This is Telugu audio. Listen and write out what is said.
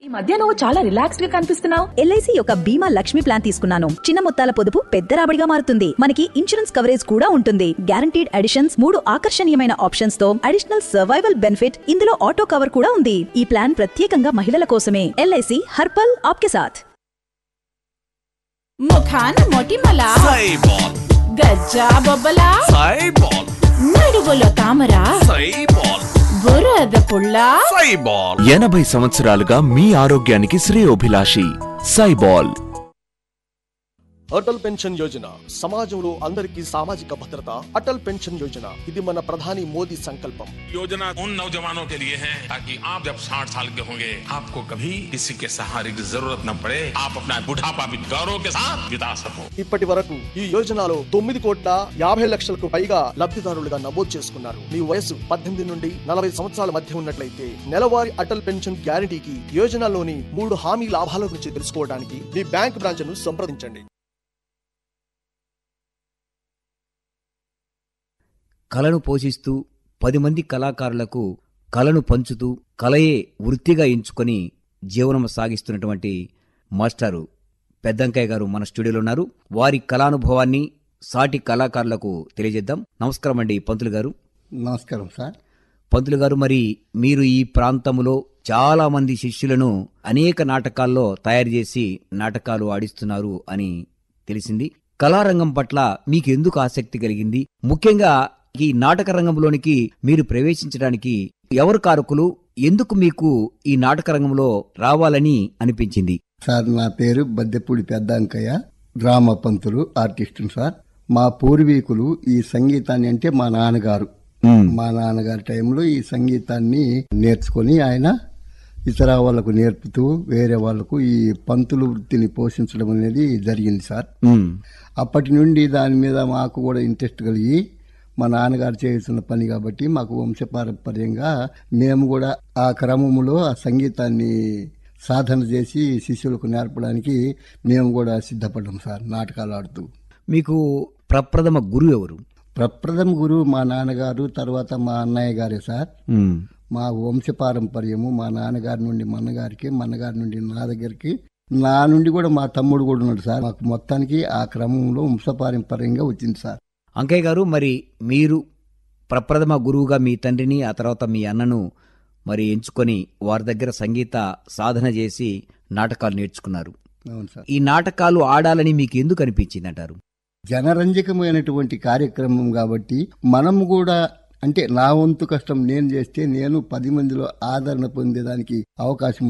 ఈ మధ్య నువ్వు చాలా రిలాక్స్డ్ గా కనిపిస్తున్నావు ఎల్ఐసి యొక్క బీమా లక్ష్మి ప్లాన్ తీసుకున్నాను చిన్న మొత్తాల పొదుపు పెద్ద రాబడిగా మారుతుంది మనకి ఇన్సూరెన్స్ కవరేజ్ కూడా ఉంటుంది గ్యారంటీడ్ అడిషన్స్ మూడు ఆకర్షణీయమైన ఆప్షన్స్ తో అడిషనల్ సర్వైవల్ బెనిఫిట్ ఇందులో ఆటో కవర్ కూడా ఉంది ఈ ప్లాన్ ప్రత్యేకంగా మహిళల కోసమే ఎల్ఐసి హర్పల్ ఆప్కే సాథ్ ముఖాన మొటిమల సైబాల్ గజ్జా బొబ్బల సైబాల్ నడువులో తామర సైబాల్ బురద పుల్ల సైబాల్ ఎనభై సంవత్సరాలుగా మీ ఆరోగ్యానికి శ్రేయోభిలాషి సైబాల్ అటల్ పెన్షన్ యోజన సమాజంలో అందరికీ సామాజిక భద్రత అటల్ పెన్షన్ యోజన ఇది మన ప్రధాని మోదీ సంకల్పం योजना उन नौजवानों के लिए है ताकि आप जब 60 साल के होंगे आपको कभी किसी के सहारे की जरूरत न पड़े आप अपना बुढ़ापा भी गौरव के साथ बिता सको ఇప్పటి వరకు ఈ యోజనలో తొమ్మిది కోట్ల యాభై లక్షలకు పైగా లబ్ధిదారులుగా నమోదు చేసుకున్నారు మీ వయసు పద్దెనిమిది నుండి నలభై సంవత్సరాల మధ్య ఉన్నట్లయితే నెలవారీ అటల్ పెన్షన్ గ్యారంటీకి యోజనలోని మూడు హామీ లాభాల గురించి తెలుసుకోవడానికి మీ బ్యాంక్ బ్రాంచ్ ను సంప్రదించండి కళను పోషిస్తూ పది మంది కళాకారులకు కళను పంచుతూ కళయే వృత్తిగా ఎంచుకొని జీవనం సాగిస్తున్నటువంటి మాస్టారు పెద్దంకయ్య గారు మన స్టూడియోలో ఉన్నారు వారి కళానుభవాన్ని సాటి కళాకారులకు తెలియజేద్దాం నమస్కారం అండి పంతులు గారు నమస్కారం సార్ పంతులు గారు మరి మీరు ఈ ప్రాంతంలో చాలా మంది శిష్యులను అనేక నాటకాల్లో తయారు చేసి నాటకాలు ఆడిస్తున్నారు అని తెలిసింది కళారంగం పట్ల మీకు ఎందుకు ఆసక్తి కలిగింది ముఖ్యంగా ఈ నాటక రంగంలోనికి మీరు ప్రవేశించడానికి ఎవరు కారకులు ఎందుకు మీకు ఈ నాటక రంగంలో రావాలని అనిపించింది సార్ నా పేరు బద్దెపూడి పెద్ద అంకయ్య డ్రామా పంతులు ఆర్టిస్టును సార్ మా పూర్వీకులు ఈ సంగీతాన్ని అంటే మా నాన్నగారు మా నాన్నగారి టైంలో ఈ సంగీతాన్ని నేర్చుకొని ఆయన ఇతర వాళ్ళకు నేర్పుతూ వేరే వాళ్ళకు ఈ పంతులు వృత్తిని పోషించడం అనేది జరిగింది సార్ ఉమ్, అప్పటి నుండి దాని మీద మాకు కూడా ఇంట్రెస్ట్ కలిగి మా నాన్నగారు చేస్తున్న పని కాబట్టి మాకు వంశపారంపర్యంగా మేము కూడా ఆ క్రమములో ఆ సంగీతాన్ని సాధన చేసి శిష్యులకు నేర్పడానికి మేము కూడా సిద్ధపడ్డాం సార్ నాటకాలు ఆడుతూ మీకు ప్రప్రథమ గురువు ఎవరు ప్రప్రథమ గురువు మా నాన్నగారు తర్వాత మా అన్నయ్య గారే సార్ ఉమ్, మా వంశపారంపర్యము మా నాన్నగారి నుండి మా అన్నగారికి మా అన్నగారి నుండి నా దగ్గరికి నా నుండి కూడా మా తమ్ముడు కూడా ఉన్నాడు సార్ మాకు మొత్తానికి ఆ క్రమంలో వంశపారంపర్యంగా వచ్చింది సార్ అంకయ్య గారు మరి మీరు ప్రప్రథమ గురువుగా మీ తండ్రిని ఆ తర్వాత మీ అన్నను మరి ఎంచుకొని వారి దగ్గర సంగీత సాధన చేసి నాటకాలు నేర్చుకున్నారు అవును సార్ ఈ నాటకాలు ఆడాలని మీకు ఎందుకు అనిపించింది అంటారు జనరంజకమైనటువంటి కార్యక్రమం కాబట్టి మనం కూడా అంటే నా వంతు కష్టం నేను చేస్తే నేను పది మందిలో ఆదరణ పొందేదానికి అవకాశం